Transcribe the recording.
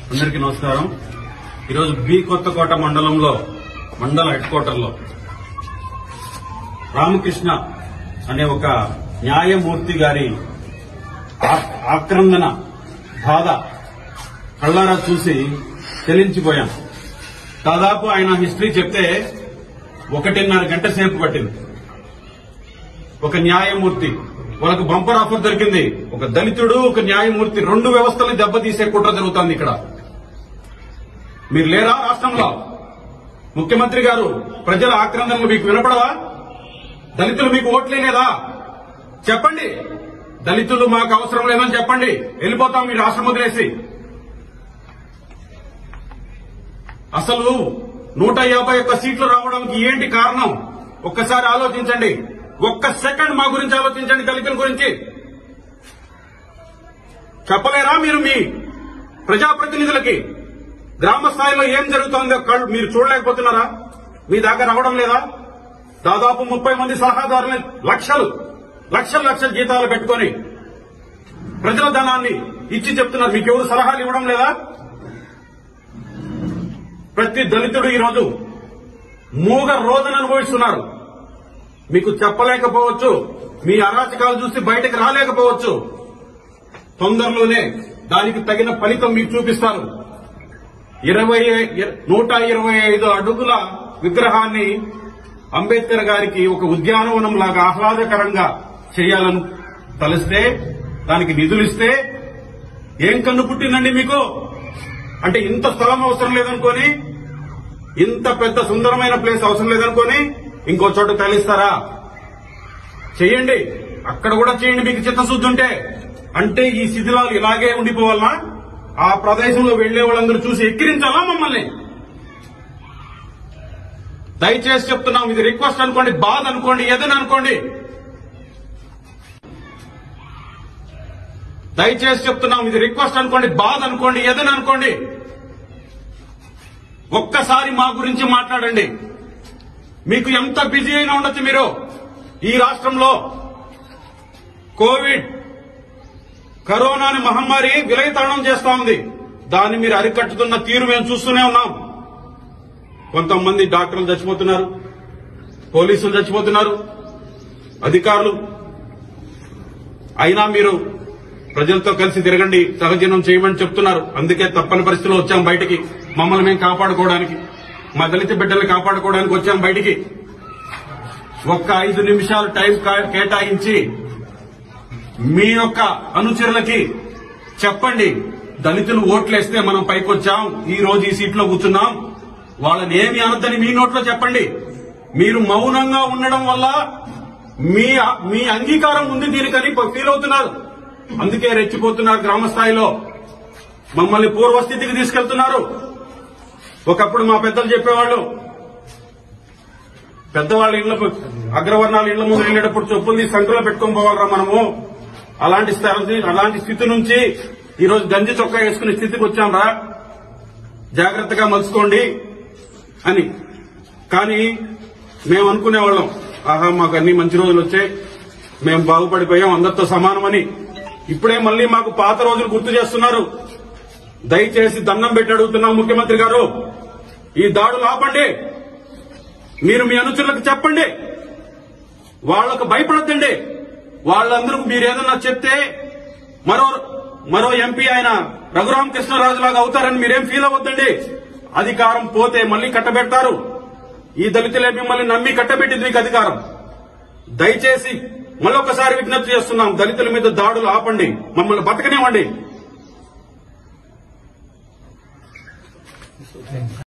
అందరికీ నమస్కారం ఈరోజు బి కొత్తకోట మండలంలో మండల హెడ్ క్వార్టర్లో రామకృష్ణ అనే ఒక న్యాయమూర్తి గారి ఆ- ఆక్రందన బాధ కళ్ళారా చూసి చెలించిపోయాం దాదాపు ఆయన హిస్టరీ చెప్తే ఒకటిన్నర గంట సేపు పట్టింది ఒక న్యాయమూర్తి వాళ్ళకు బంపర్ ఆఫర్ దొరికింది ఒక దళితుడు ఒక న్యాయమూర్తి రెండు వ్యవస్థలను దెబ్బతీసే కుట్ర జరుగుతోంది ఇక్కడ మీరు లేరా రాష్ట్రంలో ముఖ్యమంత్రి గారు ప్రజల ఆక్రందనలు మీకు వినపడవా దళితులు మీకు ఓట్లే లేదా చెప్పండి దళితులు మాకు అవసరం లేదని చెప్పండి వెళ్ళిపోతాం మీ రాష్ట్రం వదిలేసి అసలు నూట యాభై ఒక్క సీట్లు రావడానికి ఏంటి కారణం ఒక్కసారి ఆలోచించండి ఒక్క సెకండ్ మా గురించి ఆలోచించండి దళితుల గురించి చెప్పలేరా మీరు మీ ప్రజాప్రతినిధులకి గ్రామ స్థాయిలో ఏం జరుగుతోందో కళ్ళు మీరు చూడలేకపోతున్నారా మీ దాకా రావడం లేదా దాదాపు ముప్పై మంది సలహాదారులు లక్షలు లక్షల లక్షల జీతాలు పెట్టుకొని ప్రజల ధనాన్ని ఇచ్చి చెప్తున్నారు మీకు ఎవరు సలహాలు ఇవ్వడం లేదా ప్రతి దళితుడు ఈరోజు మూగ రోజున అనుభవిస్తున్నారు మీకు చెప్పలేకపోవచ్చు మీ అరాచకాలు చూసి బయటకు రాలేకపోవచ్చు తొందరలోనే దానికి తగిన ఫలితం మీకు చూపిస్తారు ఇరవై నూట ఇరవై ఐదు అడుగుల విగ్రహాన్ని అంబేద్కర్ గారికి ఒక ఉద్యానవనం లాగా ఆహ్లాదకరంగా చేయాలని తలిస్తే దానికి నిధులు ఇస్తే ఏం కన్ను పుట్టిందండి మీకు అంటే ఇంత స్థలం అవసరం లేదనుకొని ఇంత పెద్ద సుందరమైన ప్లేస్ అవసరం లేదనుకొని ఇంకో చోట తలిస్తారా చేయండి అక్కడ కూడా చేయండి మీకు చిత్తశుద్ధి ఉంటే అంటే ఈ శిథిలాలు ఇలాగే ఉండిపోవాలనా ఆ ప్రదేశంలో వెళ్లే వాళ్ళందరూ చూసి ఎక్కిరించాలా మమ్మల్ని దయచేసి చెప్తున్నాం ఇది రిక్వెస్ట్ అనుకోండి బాధ అనుకోండి ఏదైనా అనుకోండి దయచేసి చెప్తున్నాం ఇది రిక్వెస్ట్ అనుకోండి బాధ అనుకోండి ఏదైనా అనుకోండి ఒక్కసారి మా గురించి మాట్లాడండి మీకు ఎంత బిజీ అయినా ఉండొచ్చు మీరు ఈ రాష్ట్రంలో కోవిడ్ కరోనా అనే మహమ్మారి విలయతాండం చేస్తా ఉంది దాన్ని మీరు అరికట్టుతున్న తీరు మేము చూస్తూనే ఉన్నాం కొంతమంది డాక్టర్లు చచ్చిపోతున్నారు పోలీసులు చచ్చిపోతున్నారు అధికారులు అయినా మీరు ప్రజలతో కలిసి తిరగండి సహజీవనం చేయమని చెప్తున్నారు అందుకే తప్పని పరిస్థితిలో వచ్చాం బయటికి మమ్మల్ని మేము కాపాడుకోవడానికి మా దళిత బిడ్డల్ని కాపాడుకోవడానికి వచ్చాం బయటికి ఒక్క ఐదు నిమిషాలు టైం కా- కేటాయించి మీ యొక్క అనుచరులకి చెప్పండి దళితులు ఓట్లేస్తే మనం పైకొచ్చాం ఈ రోజు ఈ సీట్లో కూర్చున్నాం వాళ్ళని ఏమి అనొద్దని మీ నోట్లో చెప్పండి మీరు మౌనంగా ఉండడం వల్ల మీ మీ అంగీకారం ఉంది దీనికని ఫీల్ అవుతున్నారు అందుకే రెచ్చిపోతున్నారు గ్రామ స్థాయిలో మమ్మల్ని పూర్వస్థితికి తీసుకెళ్తున్నారు ఒకప్పుడు మా పెద్దలు చెప్పేవాళ్ళు పెద్దవాళ్ళ ఇళ్లకు అగ్రవర్ణాల ఇళ్ల ముందు వెళ్ళేటప్పుడు చెప్పులు తీసి సంఖ్యలో పెట్టుకొని పోవాలరా మనము అలాంటి స్థితి అలాంటి స్థితి నుంచి ఈ రోజు గంజి చొక్కా వేసుకునే స్థితికి వచ్చాంరా జాగ్రత్తగా మలుచుకోండి అని కానీ మేము అనుకునేవాళ్ళం ఆహా మాకు అన్ని మంచి రోజులు వచ్చాయి మేము బాగుపడిపోయాం అందరితో సమానమని ఇప్పుడే మళ్ళీ మాకు పాత రోజులు గుర్తు చేస్తున్నారు దయచేసి దండం పెట్టి అడుగుతున్నాం ముఖ్యమంత్రి గారు ఈ దాడులు ఆపండి మీరు మీ అనుచరులకు చెప్పండి వాళ్లకు భయపడద్దండి వాళ్ళందరూ మీరు ఏదన్నా చెప్తే మరో మరో ఎంపీ ఆయన రఘురామ కృష్ణరాజు లాగా అవుతారని మీరేం ఫీల్ అవ్వద్దండి అధికారం పోతే మళ్ళీ కట్టబెడతారు ఈ దళితులే మిమ్మల్ని నమ్మి కట్టబెట్టింది మీకు అధికారం దయచేసి మళ్ళొకసారి విజ్ఞప్తి చేస్తున్నాం దళితుల మీద దాడులు ఆపండి మమ్మల్ని బతకనివ్వండి